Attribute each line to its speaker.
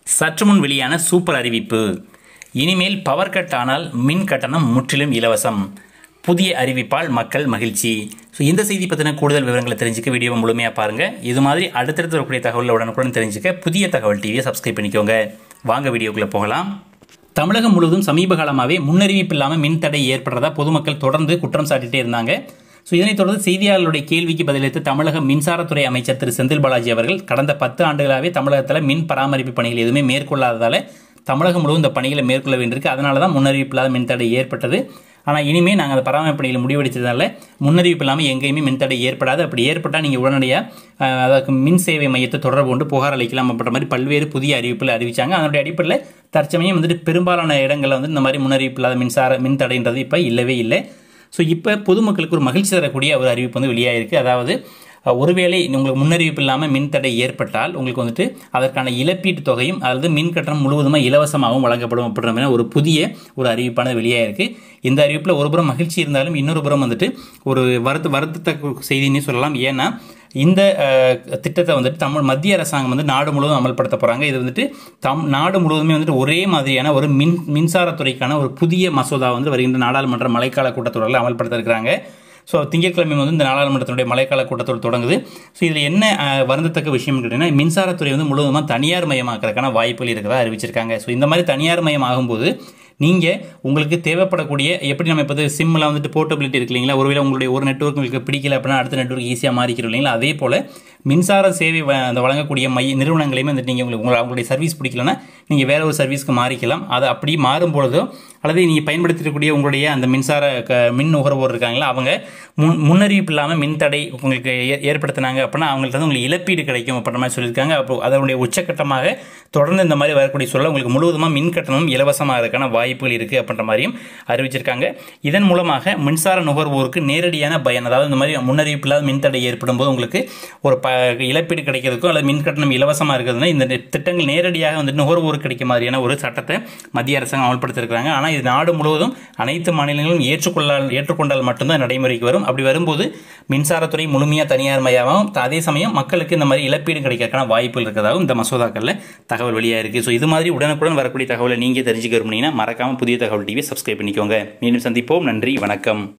Speaker 1: சற்று முன் வெளியான சூப்பர் அறிவிப்பு இனிமேல் பவர் கட் ஆனால் மின் கட்டணம் முற்றிலும் இலவசம் புதிய அறிவிப்பால் மக்கள் மகிழ்ச்சி ஸோ இந்த செய்தி பற்றின கூடுதல் விவரங்களை தெரிஞ்சுக்க வீடியோவை முழுமையாக பாருங்கள் இது மாதிரி அடுத்தடுத்து வரக்கூடிய தகவலை உடனுக்குடன் தெரிஞ்சுக்க புதிய தகவல் டிவியை சப்ஸ்கிரைப் பண்ணிக்கோங்க வாங்க வீடியோக்குள்ளே போகலாம் தமிழகம் முழுவதும் சமீப காலமாகவே முன்னறிவிப்பு இல்லாமல் மின் தடை ஏற்படுறதா பொதுமக்கள் தொடர்ந்து குற்றம் சாட்டிட்டே இருந்தாங்க ஸோ இதனைத் தொடர்ந்து செய்தியாளர்களுடைய கேள்விக்கு பதிலளித்த தமிழக மின்சாரத்துறை அமைச்சர் திரு செந்தில் பாலாஜி அவர்கள் கடந்த பத்து ஆண்டுகளாகவே தமிழகத்தில் மின் பராமரிப்பு பணிகள் எதுவுமே மேற்கொள்ளாததால் தமிழகம் முழுவதும் இந்த பணிகளை மேற்கொள்ள வேண்டியிருக்கு அதனால தான் முன்னறிவிப்பு இல்லாத மின்தடை ஏற்பட்டது ஆனால் இனிமேல் நாங்கள் அந்த பராமரிப்பு பணிகளை முடிவெடுத்ததால முன்னறிவிப்பு இல்லாமல் எங்கேயுமே மின்தடை ஏற்படாது அப்படி ஏற்பட்டால் நீங்கள் உடனடியாக அதற்கு மின் சேவை மையத்தை தொடர்பு கொண்டு புகார் அளிக்கலாம் அப்படின்ற மாதிரி பல்வேறு புதிய அறிவிப்புகளை அறிவிச்சாங்க அதனுடைய அடிப்படையில் தற்சமயம் வந்துட்டு பெரும்பாலான இடங்களில் வந்து இந்த மாதிரி முன்னறிவிப்பு இல்லாத மின்சார மின் தடைன்றது இப்போ இல்லவே இல்லை ஸோ இப்போ பொதுமக்களுக்கு ஒரு மகிழ்ச்சி தரக்கூடிய ஒரு அறிவிப்பு வந்து வெளியாகிருக்கு அதாவது ஒருவேளை உங்களுக்கு முன்னறிவிப்பு இல்லாமல் மின் தடை ஏற்பட்டால் உங்களுக்கு வந்துட்டு அதற்கான இழப்பீட்டு தொகையும் அதாவது மின் கட்டணம் முழுவதுமாக இலவசமாகவும் வழங்கப்படும் அப்படின்ற மாதிரி ஒரு புதிய ஒரு அறிவிப்பானது வெளியாகிருக்கு இந்த அறிவிப்பில் ஒரு புறம் மகிழ்ச்சி இருந்தாலும் இன்னொரு புறம் வந்துட்டு ஒரு வருத்த வருத்தத்தக்க செய்தின்னு சொல்லலாம் ஏன்னா இந்த திட்டத்தை வந்துட்டு தமிழ் மத்திய அரசாங்கம் வந்து நாடு முழுவதும் அமல்படுத்த போகிறாங்க இது வந்துட்டு தம் நாடு முழுவதுமே வந்துட்டு ஒரே மாதிரியான ஒரு மின் மின்சாரத்துறைக்கான ஒரு புதிய மசோதா வந்து வருகின்ற நாடாளுமன்ற மழைக்கால கூட்டத்தொடரில் அமல்படுத்த இருக்கிறாங்க ஸோ திங்கட்கிழமை வந்து இந்த நாடாளுமன்றத்தினுடைய மழைக்கால கூட்டத்தொடர் தொடங்குது ஸோ இதில் என்ன வருந்தத்தக்க விஷயம் கேட்டிங்கன்னா மின்சாரத்துறை வந்து முழுவதுமாக தனியார் மயமாக்கிறதுக்கான வாய்ப்புகள் இருக்கிறதா அறிவிச்சிருக்காங்க ஸோ இந்த மாதிரி தனியார் மயம் ஆகும்போது நீங்கள் உங்களுக்கு தேவைப்படக்கூடிய எப்படி நம்ம இப்போ சிம்மில் வந்துட்டு போர்ட்டபிலிட்டி இருக்கு இல்லைங்களா ஒருவேளை உங்களுடைய ஒரு நெட்ஒர்க் உங்களுக்கு பிடிக்கல அப்படின்னா அடுத்த நெட்ஒர்க் ஈஸியாக மாறிக்கிறோம் இல்லைங்களா அதே போல் மின்சார சேவை அந்த வழங்கக்கூடிய மைய நிறுவனங்களையுமே வந்துட்டு நீங்கள் உங்களுக்கு உங்களை அவங்களுடைய சர்வீஸ் பிடிக்கலன்னா நீங்கள் வேற ஒரு சர்வீஸ்க்கு மாறிக்கலாம் அது அப்படி மாறும் பொழுதோ அல்லது நீங்கள் பயன்படுத்தக்கூடிய உங்களுடைய அந்த மின்சார க மின் நுகர்வோர் இருக்காங்களா அவங்க முன் முன்னறிவிப்பு இல்லாமல் மின் தடை உங்களுக்கு ஏற்படுத்தினாங்க அப்படின்னா அவங்கள்ட்ட வந்து உங்களுக்கு இழப்பீடு கிடைக்கும் அப்படின்ற மாதிரி சொல்லியிருக்காங்க அப்போ அதனுடைய உச்சக்கட்டமாக தொடர்ந்து இந்த மாதிரி வரக்கூடிய சொல்ல உங்களுக்கு முழுவதுமாக மின் கட்டணம் இலவசமாக இருக்கான வாய்ப்புகள் இருக்குது அப்படின்ற மாதிரியும் அறிவிச்சிருக்காங்க இதன் மூலமாக மின்சார நுகர்வோருக்கு நேரடியான பயன் அதாவது இந்த மாதிரி முன்னறிவிப்பு இல்லாத மின் தடை ஏற்படும் போது உங்களுக்கு ஒரு ப இழப்பீடு கிடைக்கிறதுக்கும் அல்லது மின் கட்டணம் இலவசமாக இருக்கிறதுனா இந்த திட்டங்கள் நேரடியாக வந்து நுகர்வோருக்கு கிடைக்க மாதிரியான ஒரு சட்டத்தை மத்திய அரசாங்கம் அமல்படுத்திருக்கிறாங்க ஆனால் இது நாடு முழுவதும் அனைத்து மாநிலங்களும் ஏற்றுக்கொள்ளால் ஏற்றுக்கொண்டால் மட்டும்தான் நடைமுறைக்கு வரும் அப்படி வரும்போது மின்சாரத்துறை முழுமையாக தனியார் மயமாகவும் அதே சமயம் மக்களுக்கு இந்த மாதிரி இழப்பீடு கிடைக்கிறதுக்கான வாய்ப்புகள் இருக்கிறதாகவும் இந்த மசோதாக்களில் தகவல் வெளியாக இருக்குது ஸோ இது மாதிரி உடனுக்குடன் வரக்கூடிய தகவலை நீங்கள் தெரிஞ்சுக்க விரும்புனீங்கன்னா மறக்காமல் புதிய தகவல் டிவி சப்ஸ்கிரைப் பண்ணிக்கோங்க மீண்டும் சந்திப்போம் நன்றி வணக்கம்